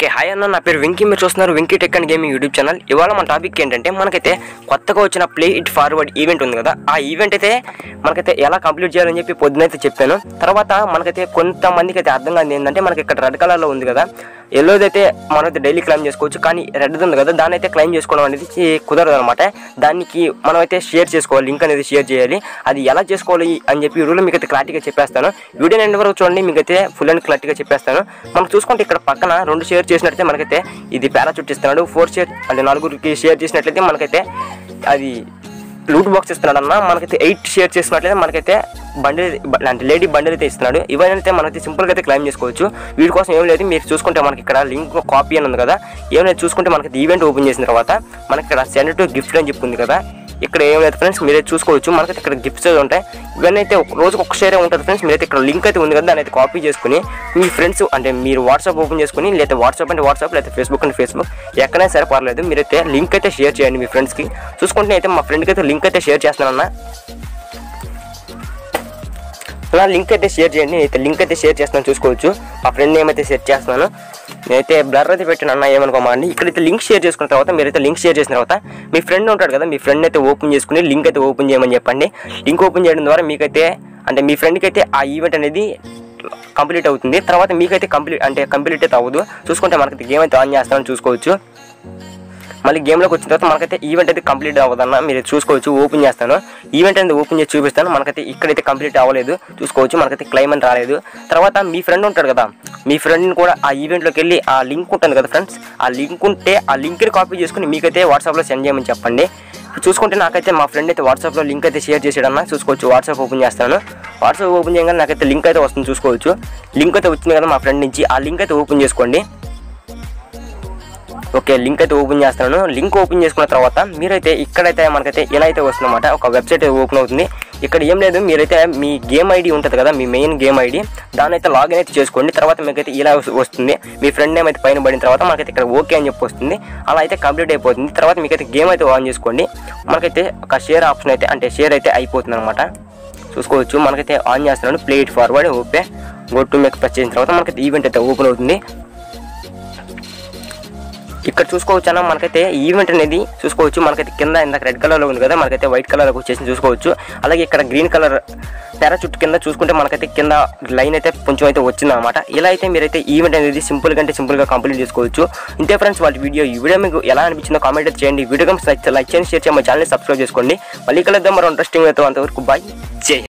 Okay hi అన్న నా పేరు వెంకీ మీరు చూస్తున్నారు Venky tech and gaming YouTube channel ఇవాళ మన టాపిక్ ఏంటంటే మనకైతే కొత్తగా వచ్చిన ప్లే ఇట్ ఫార్వర్డ్ ఈవెంట్ ఉంది కదా ఆ ఈవెంట్ అయితే మనకైతే ఎలా కంప్లీట్ చేయాలని చెప్పి పొద్దునైతే చెప్పాను తర్వాత మనకైతే కొంతమందికి అయితే అర్థం కాదు ఏంటంటే మనకి ఇక్కడ రెడ్ కలర్లో ఉంది కదా ఎల్లోదైతే మనమైతే డైలీ క్లైమ్ చేసుకోవచ్చు కానీ రెడ్ ఉంది కదా దాన్ని అయితే క్లైమ్ చేసుకోవడం అనేది చి- కుదరదు అనమాట దానికి మనమైతే షేర్ చేసుకోవాలి లింక్ అనేది షేర్ చేయాలి అది ఎలా చేసుకోవాలి అని చెప్పి ఈ రూల్ మీకు అయితే క్లారిటీగా చెప్పేస్తాను వీడియో ఎండ్ వరకు చూడండి మీకైతే ఫుల్ అండ్ క్లారిటీగా చెప్పేస్తాను మనం చూసుకుంటే ఇక్కడ పక్కన రెండు షేర్ చేసినట్లయితే మనకైతే ఇది పారాచూట్ ఇస్తున్నాడు ఫోర్ షేర్ అంటే నలుగురికి షేర్ చేసినట్లయితే మనకైతే అది లూట్ బాక్స్ ఇస్తున్నాడు అన్న మనకైతే ఎయిట్ షేర్ చేసినట్లయితే మనకైతే బండిల్ అంటే లేడీ బండిల్ అయితే ఇస్తున్నాడు ఇవన్నీ అయితే మనకైతే సింపుల్గా అయితే క్లైమ్ చేసుకోవచ్చు వీటి కోసం ఏం లేదు మీరు చూసుకుంటే మనకి ఇక్కడ లింక్ కాపీ అని ఉంది కదా ఏం లేదు చూసుకుంటే మనకి ఈవెంట్ ఓపెన్ చేసిన తర్వాత మనకి ఇక్కడ సెండ్ టు గిఫ్ట్ అని చెప్పింది కదా ఇక్కడ ఏం లేదు ఫ్రెండ్స్ మీరైతే చూసుకోవచ్చు మనకైతే ఇక్కడ గిఫ్ట్స్ అయితే ఉంటాయి ఇవన్నీ అయితే ఒక రోజుకి ఒక షేరే ఉంటుంది ఫ్రెండ్స్ మీరైతే ఇక్కడ లింక్ అయితే ఉంది కదా దాన్ని అయితే కాపీ చేసుకుని మీ ఫ్రెండ్స్ అంటే మీరు వాట్సాప్ ఓపెన్ చేసుకుని లేదా వాట్సాప్ అంటే వాట్సాప్ లేదా ఫేస్బుక్ అంటే ఫేస్బుక్ ఎక్కడైనా సరే పర్లేదు మీరైతే లింక్ అయితే షేర్ చేయండి మీ ఫ్రెండ్స్కి చూసుకుంటే అయితే మా ఫ్రెండ్కి అయితే లింక్ అయితే షేర్ చేస్తున్నానన్న అలా లింక్ అయితే షేర్ చేయండి నేనైతే లింక్ అయితే షేర్ చేస్తున్నాను చూసుకోవచ్చు మా ఫ్రెండ్ ఏమైతే షేర్ చేస్తున్నాను నేనైతే బ్లర్ అయితే పెట్టాను అన్న ఏమనుకోమండి ఇక్కడైతే లింక్ షేర్ చేసుకున్న తర్వాత మీరైతే లింక్ షేర్ చేసిన తర్వాత మీ ఫ్రెండ్ ఉంటాడు కదా మీ ఫ్రెండ్ అయితే ఓపెన్ చేసుకుని లింక్ అయితే ఓపెన్ చేయమని చెప్పండి లింక్ ఓపెన్ చేయడం ద్వారా మీకైతే అంటే మీ ఫ్రెండ్కి అయితే ఆ ఈవెంట్ అనేది కంప్లీట్ అవుతుంది తర్వాత మీకైతే కంప్లీట్ అంటే కంప్లీట్ అయితే అవ్వదు చూసుకుంటే మనకి గేమ్ అయితే ఆన్ చేస్తామని చూసుకోవచ్చు మళ్ళీ గేమ్లోకి వచ్చిన తర్వాత మనకైతే ఈవెంట్ అయితే కంప్లీట్ అవ్వదన్న మీరు చూసుకోవచ్చు ఓపెన్ చేస్తాను ఈవెంట్ అనేది ఓపెన్ చేసి చూపిస్తాను మనకైతే ఇక్కడైతే కంప్లీట్ అవ్వలేదు చూసుకోవచ్చు మనకైతే క్లైమ్ అని రాలేదు తర్వాత మీ ఫ్రెండ్ ఉంటాడు కదా మీ ఫ్రెండ్ని కూడా ఆ ఈవెంట్లోకి వెళ్ళి ఆ లింక్ ఉంటుంది కదా ఫ్రెండ్స్ ఆ లింక్ ఉంటే ఆ లింక్ని కాపీ చేసుకుని మీకైతే వాట్సాప్లో సెండ్ చేయమని చెప్పండి చూసుకుంటే నాకైతే మా ఫ్రెండ్ అయితే వాట్సాప్లో లింక్ అయితే షేర్ చేసాడన్న చూసుకోవచ్చు వాట్సాప్ ఓపెన్ చేస్తాను వాట్సాప్ ఓపెన్ చేయగానే నాకైతే లింక్ అయితే వస్తుంది చూసుకోవచ్చు లింక్ అయితే వచ్చింది కదా మా ఫ్రెండ్ నుంచి ఆ లింక్ అయితే ఓపెన్ చేసుకోండి ఓకే లింక్ అయితే ఓపెన్ చేస్తున్నాను లింక్ ఓపెన్ చేసుకున్న తర్వాత మీరైతే ఇక్కడైతే మనకైతే ఇలా అయితే వస్తుందన్నమాట ఒక వెబ్సైట్ ఓపెన్ అవుతుంది ఇక్కడ ఏం లేదు మీరైతే మీ గేమ్ ఐడి ఉంటుంది కదా మీ మెయిన్ గేమ్ ఐడి దాన్ని అయితే లాగిన్ అయితే చేసుకోండి తర్వాత మీకైతే ఇలా వస్- వస్తుంది మీ ఫ్రెండ్ నేమ్ అయితే పైన పడిన తర్వాత మనకైతే ఇక్కడ ఓకే అని చెప్పి వస్తుంది అలా అయితే కంప్లీట్ అయిపోతుంది తర్వాత మీకైతే గేమ్ అయితే ఆన్ చేసుకోండి మనకైతే ఒక షేర్ ఆప్షన్ అయితే అంటే షేర్ అయితే అయిపోతుంది అనమాట చూసుకోవచ్చు మనకైతే ఆన్ చేస్తున్నాను play it forward okay go to make press చేసిన తర్వాత మనకైతే ఈవెంట్ అయితే ఓపెన్ అవుతుంది ఇక్కడ చూసుకోవచ్చు అన్న మనకైతే ఈవెంట్ అనేది చూసుకోవచ్చు మనకైతే కింద ఇందాక రెడ్ కలర్లో ఉంది కదా మనకైతే వైట్ కలర్లోకి వచ్చేసి చూసుకోవచ్చు అలాగే ఇక్కడ గ్రీన్ కలర్ పారాచూట్ కింద చూసుకుంటే మనకైతే కింద లైన్ అయితే కొంచెం అయితే వచ్చింది అనమాట ఇలా అయితే మీరైతే ఈవెంట్ అనేది సింపుల్ కంటే సింపుల్గా కంప్లీట్ చేసుకోవచ్చు ఇంతే ఫ్రెండ్స్ వాళ్ళ వీడియో ఈ వీడియో మీకు ఎలా అనిపించిందో కామెంట్ అయితే చేయండి వీడియో లైక్ చేయండి షేర్ చేయండి మా ఛానల్ సబ్స్క్రైబ్ చేసుకోండి మళ్ళీ కలుద్దాం మరో ఇంట్రెస్టింగ్ అయితే అంతవరకు బాయ్ జై హింద్.